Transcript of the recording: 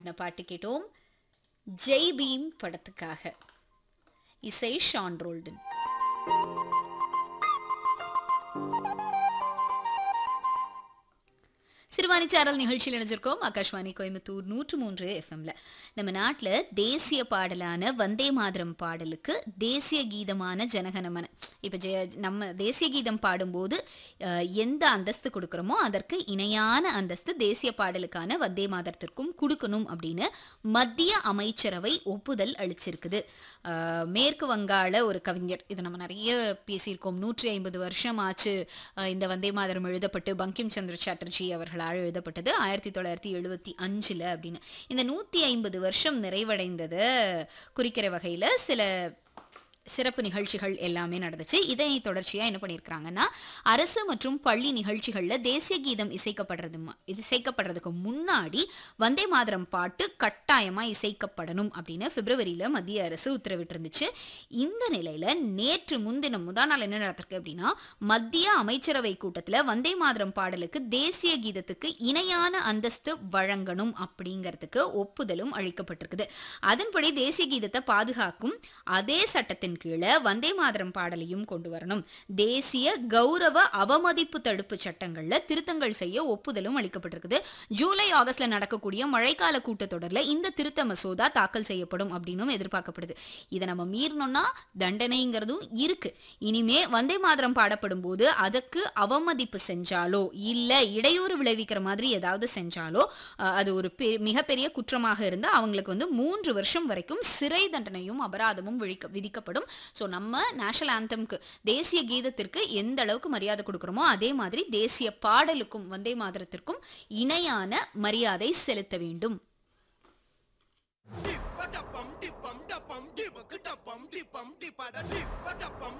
இந்த பாட்டு கேட்டோம் ஜெய் பீம் படத்துக்காக இசை ஷான் ரோல்டன் சிறுவாணி சாரல் நிகழ்ச்சியில் இணைஞ்சிருக்கோம் ஆகாஷ்வாணி கோயம்புத்தூர் நூற்று மூன்று எஃப்எம்ல நம்ம நாட்டில் தேசிய பாடலான வந்தே மாதரம் பாடலுக்கு தேசிய கீதமான ஜனகணமன இப்போ ஜெய நம்ம தேசிய கீதம் பாடும்போது அஹ், எந்த அந்தஸ்து கொடுக்குறோமோ அதற்கு இணையான அந்தஸ்து தேசிய பாடலுக்கான வந்தே மாதரத்திற்கும் கொடுக்கணும் அப்படின்னு மத்திய அமைச்சரவை ஒப்புதல் அளிச்சிருக்குது அஹ், மேற்கு வங்காள ஒரு கவிஞர் இதை நம்ம நிறைய பேசியிருக்கோம் நூற்றி ஐம்பது வருஷம் ஆச்சு அஹ், இந்த வந்தே மாதரம் எழுதப்பட்டு பங்கிம் சந்திர சாட்டர்ஜி அவர்களால் எழுதப்பட்டது ஆயிரத்தி தொள்ளாயிரத்தி எழுபத்தி அஞ்சில் அப்படின்னு இந்த நூற்றி ஐம்பது வருஷம் நிறைவடைந்ததை குறிக்கிற வகையில் சில சிறப்பு நிகழ்ச்சிகள் எல்லாமே நடந்துச்சு இதை தொடர்ச்சியாக என்ன பண்ணியிருக்கிறாங்கன்னா அரசு மற்றும் பள்ளி நிகழ்ச்சிகளில் தேசிய கீதம் இசைக்கப்படுறது ம- இது இசைக்கப்படுறதுக்கு முன்னாடி வந்தே மாதரம் பாட்டு கட்டாயமாக இசைக்கப்படணும் அப்படின்னு பிப்ரவரியில் மத்திய அரசு உத்தரவிட்டிருந்துச்சு இந்த நிலையில் நேற்று முன்தினம் முந்தா நாள் என்ன நடந்திருக்கு அப்படின்னா மத்திய அமைச்சரவை கூட்டத்தில் வந்தே மாதரம் பாடலுக்கு தேசிய கீதத்துக்கு இணையான அந்தஸ்து வழங்கணும் அப்படிங்கிறதுக்கு ஒப்புதலும் அளிக்கப்பட்டிருக்குது அதன்படி தேசிய கீதத்தை பாதுகாக்கும் அதே சட்டத்தின் கீழே வந்தே மாதரம் பாடலையும் கொண்டு வரணும் தேசிய கௌரவ அவமதிப்பு தடுப்பு சட்டங்கள்ல திருத்தங்கள் செய்ய ஒப்புதலும் அளிக்கப்பட்டிருக்குது ஜூலை ஆகஸ்ட்ல நடக்கக்கூடிய மழைக்கால கூட்டத்தொடர்ல இந்த திருத்த மசோதா தாக்கல் செய்யப்படும் அப்படின்னும் எதிர்பார்க்கப்படுது இதை நம்ம மீறினோம்னா தண்டனைங்கிறதும் இருக்கு இனிமே வந்தே மாதரம் பாடப்படும் போது அதுக்கு அவமதிப்பு செஞ்சாலோ இல்ல இடையூறு விளைவிக்கிற மாதிரி ஏதாவது செஞ்சாலோ அஹ், அது ஒரு பெ- மிகப்பெரிய குற்றமாக இருந்தால் அவங்களுக்கு வந்து மூன்று வருஷம் வரைக்கும் சிறை தண்டனையும் அபராதமும் விழிக்க விதிக்கப்படும் ஸோ நம்ம நேஷனல் ஆந்தம்க்கு தேசிய கீதத்திற்கு எந்த அளவுக்கு மரியாதை கொடுக்குறோமோ அதே மாதிரி தேசிய பாடலுக்கும் வந்தே மாதரத்திற்கும் இணையான மரியாதை செலுத்த வேண்டும் Dip, ba da bum, dip, bum, da bum, dip, ba da bum, dip, bum, dip, ba da dip, ba da bum,